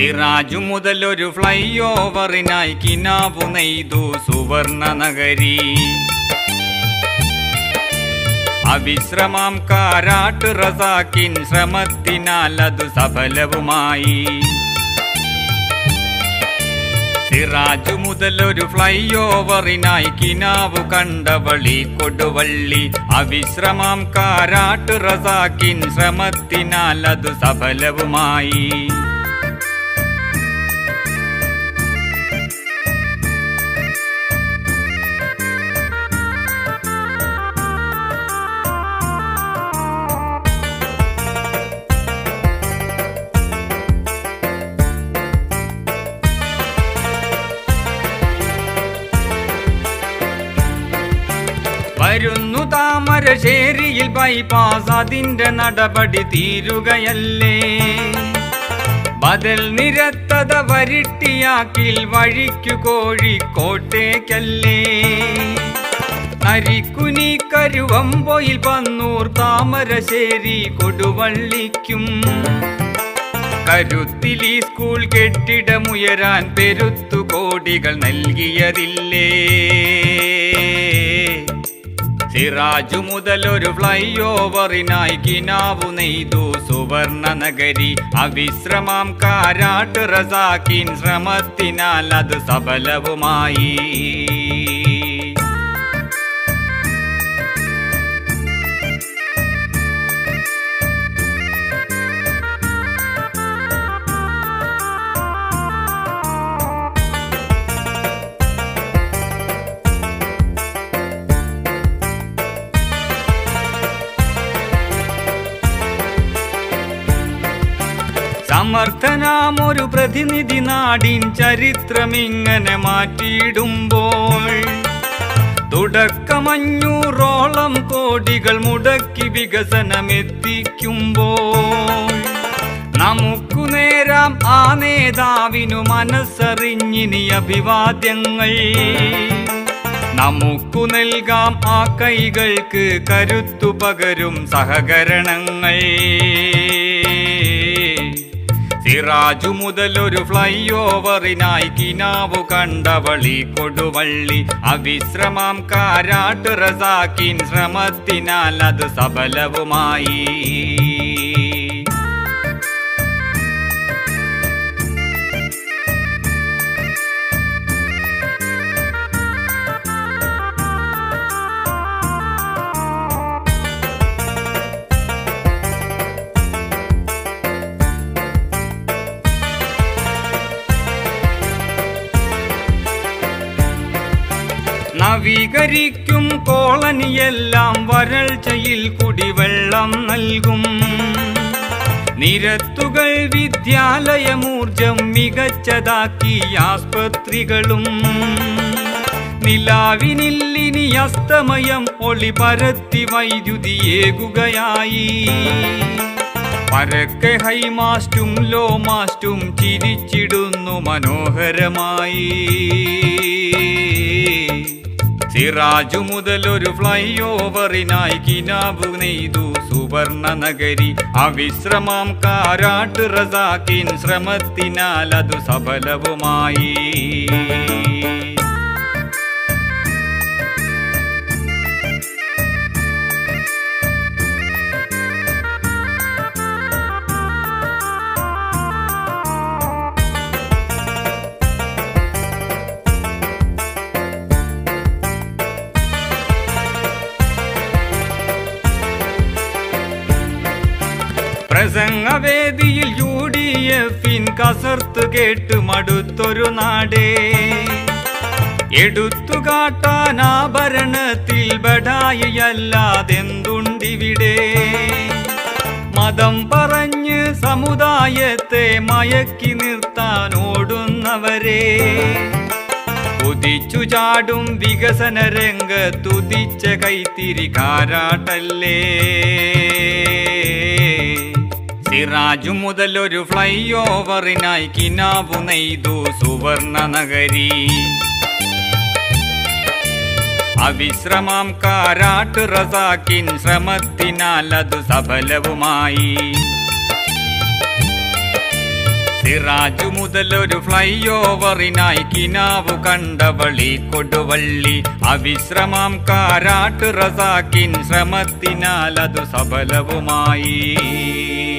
സിറാജു മുതൽ ഒരു ഫ്ലൈ ഓവറിനായി കിനാവു നെയ്തു സുവർണ നഗരി അവിശ്രമാം കാരാട്ട് റസാക്കിൻ ശ്രമത്തിനാൽ അത് സഫലവുമായി സിറാജു മുതൽ ഒരു ഫ്ലൈ ഓവറിനായി കിനാവു കണ്ടവളി കൊടുവള്ളി അവിശ്രമാം കാരാട്ട് റസാക്കിൻ ശ്രമത്തിനാൽ അത് സഫലവുമായി വരുന്നു താമരശ്ശേരിയിൽ ബൈപ്പാസ് അതിന്റെ നടപടി തീരുകയല്ലേ ബദൽ നിരത്തത വരിട്ടിയാക്കിൽ വഴിക്കു കോഴിക്കോട്ടേക്കല്ലേ അരിക്കുനി കരുവമ്പൊയിൽ പന്നൂർ താമരശ്ശേരി കൊടുവള്ളിക്കും കരുത്തിലി സ്കൂൾ കെട്ടിടമുയരാൻ പെരുത്തു കോടികൾ നൽകിയതില്ലേ സിറാജു മുതൽ ഒരു ഫ്ലൈ ഓവറിനായി കിനാവു നെയ്തു സുവർണ നഗരി അവിശ്രമാം കാരാട്ട് റസാക്കിൻ ശ്രമത്തിനാൽ അത് സഫലവുമായി സമർത്ഥനാം ഒരു പ്രതിനിധി നാടിൻ ചരിത്രമിങ്ങനെ മാറ്റിയിടുമ്പോൾ തുടക്കമഞ്ഞൂറോളം കോടികൾ മുടക്കി വികസനമെത്തിക്കുമ്പോൾ നമുക്കു നേരാം ആ നേതാവിനു മനസ്സറിഞ്ഞിനി അഭിവാദ്യങ്ങൾ നമുക്കു നൽകാം ആ കൈകൾക്ക് കരുത്തു പകരും സഹകരണങ്ങൾ സിറാജു മുതൽ ഒരു ഫ്ലൈ ഓവറിനായി കിനാവു കണ്ടവളി കൊടുവള്ളി അവിശ്രമാം കാരാട്ട് റസാക്കിൻ ശ്രമത്തിനാൽ അത് സഫലവുമായി നവീകരിക്കും കോളനിയെല്ലാം വരൾച്ചയിൽ കുടിവെള്ളം നൽകും നിരത്തുകൾ വിദ്യാലയമൂർജം മികച്ചതാക്കി ആസ്പത്രികളും നിലാവിനില്ലിനി അസ്തമയം ഒളി പരത്തി വൈദ്യുതിയേകുകയായി പരക്കെ ഹൈമാസ്റ്റും ലോ മാസ്റ്റും ചിരിച്ചിടുന്നു മനോഹരമായി സിറാജു മുതൽ ഒരു ഫ്ലൈ ഓവറിനായി കിനാബു നെയ്തു സുവർണ നഗരി അവിശ്രമാം കാരാട്ട് റസാക്കിൻ ശ്രമത്തിനാൽ അതു സഫലവുമായി പ്രസംഗവേദിയിൽ യു ഡി എഫിൻ കസർത്ത് കേട്ട് മടുത്തൊരു നാടേ എടുത്തുകാട്ടാൻ ആഭരണത്തിൽ ബഡായിയല്ലാതെന്തുണ്ടിവിടെ മതം പറഞ്ഞ് സമുദായത്തെ മയക്കി നിർത്താൻ ഓടുന്നവരെ കുതിച്ചു ചാടും വികസന രംഗത്തുതിച്ച കൈത്തിരി കാരാട്ടല്ലേ സിറാജു മുതൽ ഒരു ഫ്ലൈ ഓവറിനായി കിനാവു നെയ്തു സുവർണ നഗരി അവിശ്രമാം കാരാട്ട് റസാക്കിൻ ശ്രമത്തിനാൽ അത് സഫലവുമായി സിറാജു മുതലൊരു ഫ്ലൈ ഓവറിനായി കിനാവു കണ്ടവളി കൊടുവള്ളി അവിശ്രമാം കാരാട്ട് റസാക്കിൻ ശ്രമത്തിനാൽ അതു സഫലവുമായി